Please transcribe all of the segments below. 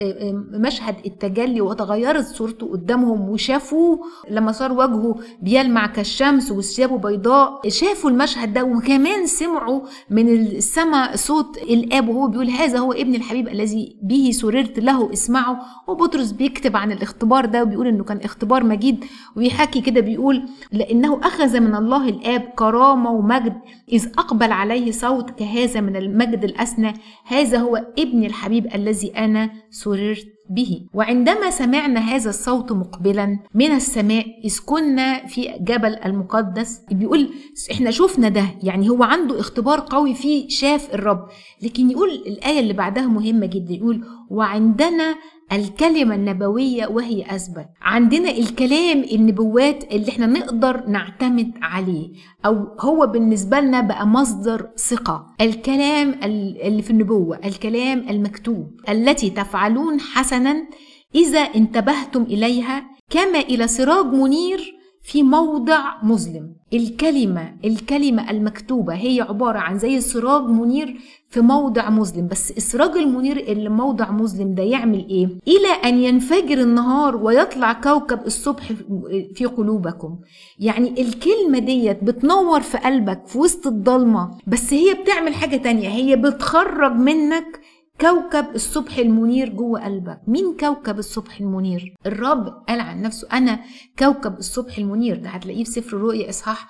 مشهد التجلي وتغيرت صورته قدامهم وشافوه لما صار وجهه بيلمع كالشمس وثيابه بيضاء شافوا المشهد ده وكمان سمعوا من السماء صوت الاب وهو بيقول هذا هو ابن الحبيب الذي به سررت له اسمعه وبطرس بيكتب عن الاختبار ده وبيقول انه كان اختبار مجيد ويحكي كده بيقول لانه اخذ من الله الاب كرامه ومجد اذ اقبل عليه صوت كهذا من المجد الاسنى هذا هو ابن الحبيب الذي انا سررت به وعندما سمعنا هذا الصوت مقبلا من السماء إذ كنا في جبل المقدس بيقول احنا شفنا ده يعني هو عنده اختبار قوي فيه شاف الرب لكن يقول الآية اللي بعدها مهمة جدا يقول وعندنا الكلمة النبوية وهي أثبت عندنا الكلام النبوات اللي احنا نقدر نعتمد عليه أو هو بالنسبة لنا بقى مصدر ثقة الكلام اللي في النبوة الكلام المكتوب التي تفعلون حسنا إذا انتبهتم إليها كما إلى سراج منير في موضع مظلم الكلمة الكلمة المكتوبة هي عبارة عن زي سراج منير في موضع مظلم بس السراج المنير اللي موضع مظلم ده يعمل ايه الى ان ينفجر النهار ويطلع كوكب الصبح في قلوبكم يعني الكلمة ديت بتنور في قلبك في وسط الضلمة بس هي بتعمل حاجة تانية هي بتخرج منك كوكب الصبح المنير جوه قلبك مين كوكب الصبح المنير الرب قال عن نفسه انا كوكب الصبح المنير ده هتلاقيه في سفر الرؤيا اصحاح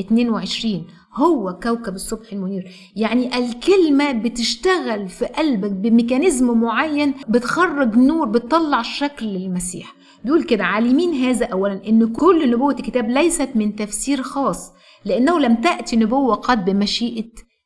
22 هو كوكب الصبح المنير يعني الكلمة بتشتغل في قلبك بميكانيزم معين بتخرج نور بتطلع شكل للمسيح بيقول كده عالمين هذا أولا أن كل نبوة الكتاب ليست من تفسير خاص لأنه لم تأتي نبوة قد بمشيئة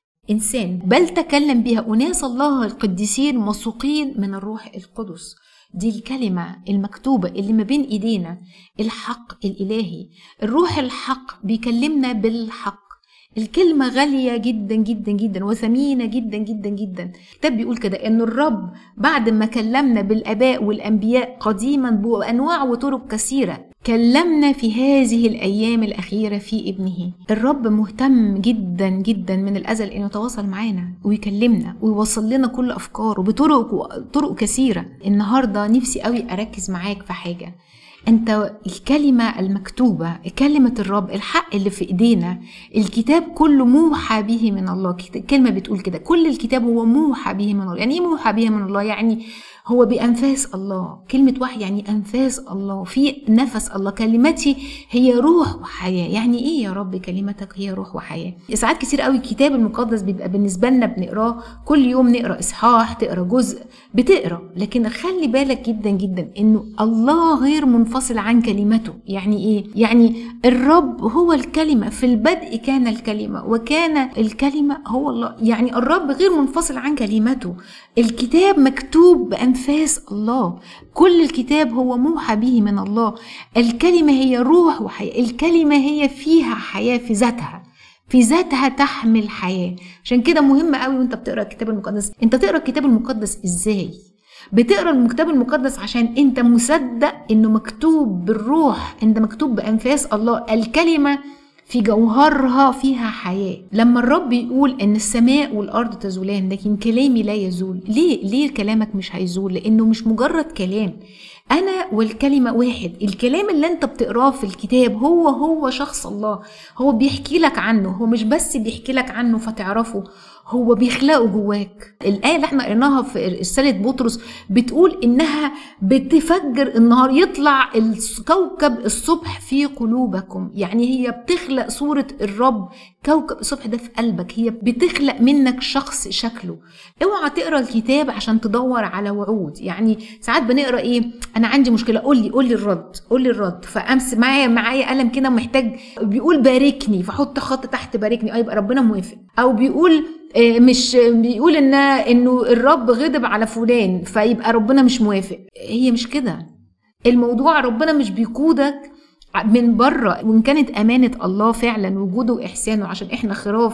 إنسان بل تكلم بها أناس الله القديسين موثوقين من الروح القدس دي الكلمة المكتوبة اللي ما بين إيدينا الحق الإلهي الروح الحق بيكلمنا بالحق الكلمة غالية جدا جدا جدا وثمينة جدا جدا جدا الكتاب بيقول كده ان الرب بعد ما كلمنا بالاباء والانبياء قديما بانواع وطرق كثيرة كلمنا في هذه الايام الاخيره في ابنه الرب مهتم جدا جدا من الازل انه يتواصل معانا ويكلمنا ويوصل لنا كل افكاره بطرق طرق كثيره النهارده نفسي قوي اركز معاك في حاجه انت الكلمه المكتوبه كلمه الرب الحق اللي في ايدينا الكتاب كله موحى به من الله كلمه بتقول كده كل الكتاب هو موحى به من الله يعني ايه موحى به من الله يعني هو بأنفاس الله كلمة وحي يعني أنفاس الله في نفس الله كلمتي هي روح وحياة يعني إيه يا رب كلمتك هي روح وحياة ساعات كتير قوي الكتاب المقدس بيبقى بالنسبة لنا بنقراه كل يوم نقرأ إصحاح تقرأ جزء بتقرأ لكن خلي بالك جدا جدا إنه الله غير منفصل عن كلمته يعني إيه يعني الرب هو الكلمة في البدء كان الكلمة وكان الكلمة هو الله يعني الرب غير منفصل عن كلمته الكتاب مكتوب بأنفاس الله كل الكتاب هو موحى به من الله الكلمة هي روح وحياة الكلمة هي فيها حياة في ذاتها في ذاتها تحمل حياة عشان كده مهم قوي وانت بتقرا الكتاب المقدس انت تقرا الكتاب المقدس ازاي بتقرا الكتاب المقدس عشان انت مصدق انه مكتوب بالروح انت مكتوب بانفاس الله الكلمه في جوهرها فيها حياة لما الرب يقول ان السماء والارض تزولان لكن كلامي لا يزول ليه ليه كلامك مش هيزول لانه مش مجرد كلام انا والكلمه واحد الكلام اللي انت بتقراه في الكتاب هو هو شخص الله هو بيحكي لك عنه هو مش بس بيحكي لك عنه فتعرفه هو بيخلقه جواك الآية اللي احنا قريناها في رسالة بطرس بتقول إنها بتفجر النهار يطلع كوكب الصبح في قلوبكم يعني هي بتخلق صورة الرب كوكب الصبح ده في قلبك هي بتخلق منك شخص شكله اوعى تقرا الكتاب عشان تدور على وعود يعني ساعات بنقرا ايه انا عندي مشكله قول لي قول لي الرد قول لي الرد فامس معايا معايا قلم كده محتاج بيقول باركني فحط خط تحت باركني اه يبقى ربنا موافق او بيقول مش بيقول ان انه الرب غضب على فلان فيبقى ربنا مش موافق هي مش كده الموضوع ربنا مش بيقودك من بره وان كانت امانه الله فعلا وجوده واحسانه عشان احنا خراف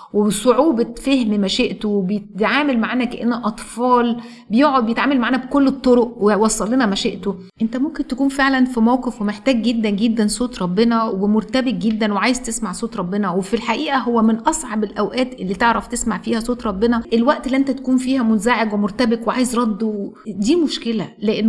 وصعوبة فهم مشيئته وبيتعامل معانا كأننا أطفال بيقعد بيتعامل معانا بكل الطرق ويوصل لنا مشيئته انت ممكن تكون فعلا في موقف ومحتاج جدا جدا صوت ربنا ومرتبك جدا وعايز تسمع صوت ربنا وفي الحقيقة هو من أصعب الأوقات اللي تعرف تسمع فيها صوت ربنا الوقت اللي انت تكون فيها منزعج ومرتبك وعايز رد دي مشكلة لأنه